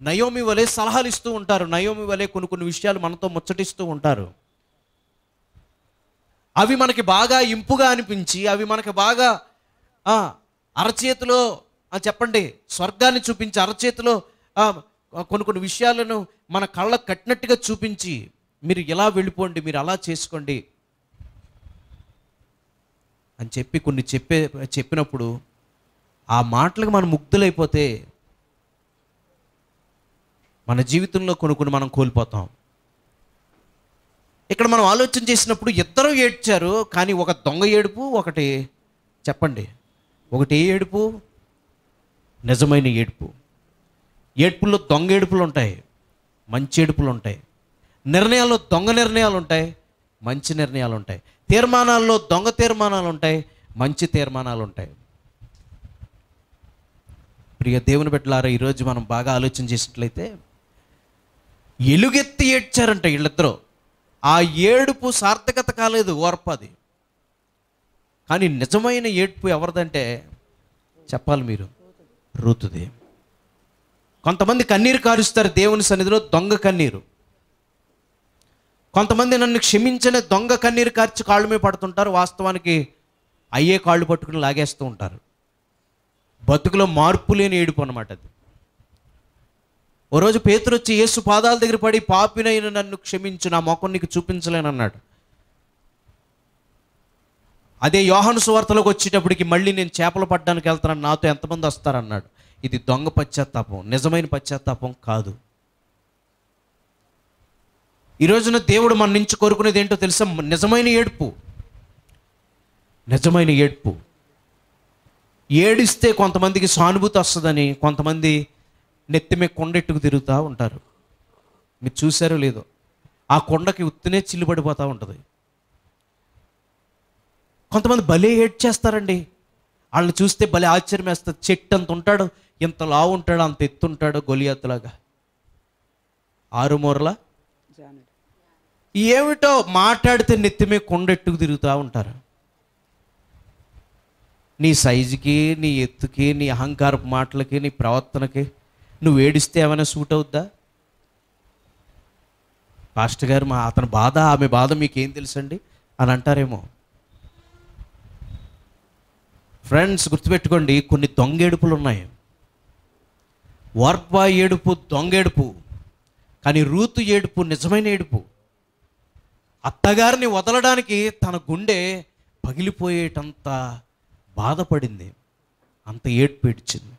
Naomi వలె సలహాలు ఇస్తూ ఉంటారు నయోమి వలె కొన్ని కొన్ని విషయాలు మనతో ముచ్చటిస్తూ ఉంటారు అవి మనకి బాగా ఇంపుగా అనిపించి అవి మనకి బాగా ఆ, అరచేతిలో ఆ, చెప్పండి స్వర్గాన్ని చూపించి అరచేతిలో ఆ, కొన్ని కొన్ని విషయాలను మన కళ్ళకు కట్టినట్టుగా చూపించి మీరు ఇలా వెళ్ళిపోండి మీరు అలా చేసుకోండి అని చెప్పి కొన్ని చెప్పే చెప్పినప్పుడు ఆ మాటలకు మనం ముగ్ధులైపోతే మన జీవితంలో కొన్ని కొన్ని మనం కోల్పోతాం ఇక్కడ మనం ఆలోచన చేసినప్పుడు ఇద్దరు ఏడ్చారు కానీ ఒక దొంగ ఏడుపు ఒకటి చెప్పండి ఒకటి ఏ ఏడుపు నిజమైన ఏడుపు ఏడుపుల్లో దొంగ ఏడుపులు ఉంటాయి మంచి ఏడుపులు ఉంటాయి నిర్ణయాల్లో దొంగ నిర్ణయాలు ఉంటాయి మంచి నిర్ణయాలు ఉంటాయి తీర్మానాల్లో దొంగ తీర్మానాలు ఉంటాయి మంచి తీర్మానాలు ఉంటాయి ప్రియ దేవుని బిడ్డలారా ఈరోజు మనం బాగా ఆలోచన చేసినట్లయితే ఎలుగెత్తి ఏడ్చారంట వీళ్ళిద్దరూ ఆ ఏడుపు సార్థకత కాలేదు ఓర్పది కానీ నిజమైన ఏడుపు ఎవరిదంటే చెప్పాలి మీరు రూతుది కొంతమంది కన్నీరు కారుస్తారు దేవుని సన్నిధిలో దొంగ కన్నీరు కొంతమంది నన్ను క్షమించని దొంగ కన్నీరు కార్చి కాళ్ళు మీద పడుతుంటారు వాస్తవానికి అయ్యే కాళ్ళు పట్టుకుని లాగేస్తూ ఉంటారు బతుకులో మార్పు లేని ఏడుపు అనమాట అది ఓ రోజు పేతురు వచ్చి యేసు పాదాల దగ్గర పడి పాపినైన నన్ను క్షమించు నా మొఖం నీకు చూపించలేనన్నాడు అదే యోహాను సువార్తలోకి వచ్చేటప్పటికి మళ్ళీ నేను చేపలు పట్టడానికి వెళ్తున్నాను నాతో ఎంతమంది వస్తారన్నాడు ఇది దొంగ పశ్చాత్తాపం నిజమైన పశ్చాత్తాపం కాదు ఈ రోజున దేవుడు మన నుంచి కోరుకునేది ఏంటో తెలుసా నిజమైన ఏడుపు నిజమైన ఏడుపు ఏడిస్తే కొంతమందికి సానుభూతి వస్తుందని కొంతమంది నెత్తిమే కొండెట్టుకు తిరుగుతూ ఉంటారు మీరు చూసారో లేదో ఆ కొండకి ఉత్తినే చిల్లుపడిపోతూ ఉంటుంది కొంతమంది భలే ఏడ్చేస్తారండి వాళ్ళని చూస్తే భలే ఆశ్చర్యం వేస్తుంది చెట్టు అంత ఉంటాడు ఇంత లావు ఉంటాడు అంత ఎత్తుంటాడు గొలియాతులాగా ఆరుమూరల జానుడు ఏమిటో మాట్లాడితే నెత్తిమే కొండెట్టుకు తిరుగుతూ ఉంటారు నీ సైజుకి నీ ఎత్తుకి నీ అహంకారపు మాటలకి నీ ప్రవర్తనకి నువ్వు ఏడిస్తే ఏమైనా సూట్ అవుద్దా పాస్టర్ గారు మా అతని బాధ ఆమె బాధ మీకేం తెలుసండి అని అంటారేమో ఫ్రెండ్స్ గుర్తుపెట్టుకోండి కొన్ని దొంగ ఏడుపులు ఉన్నాయి వర్ప ఏడుపు దొంగ ఏడుపు కానీ రూతు ఏడుపు నిజమైన ఏడుపు అత్తగారిని వదలడానికి తన గుండె పగిలిపోయేటంత బాధపడింది అంత ఏడుపు ఏడ్చింది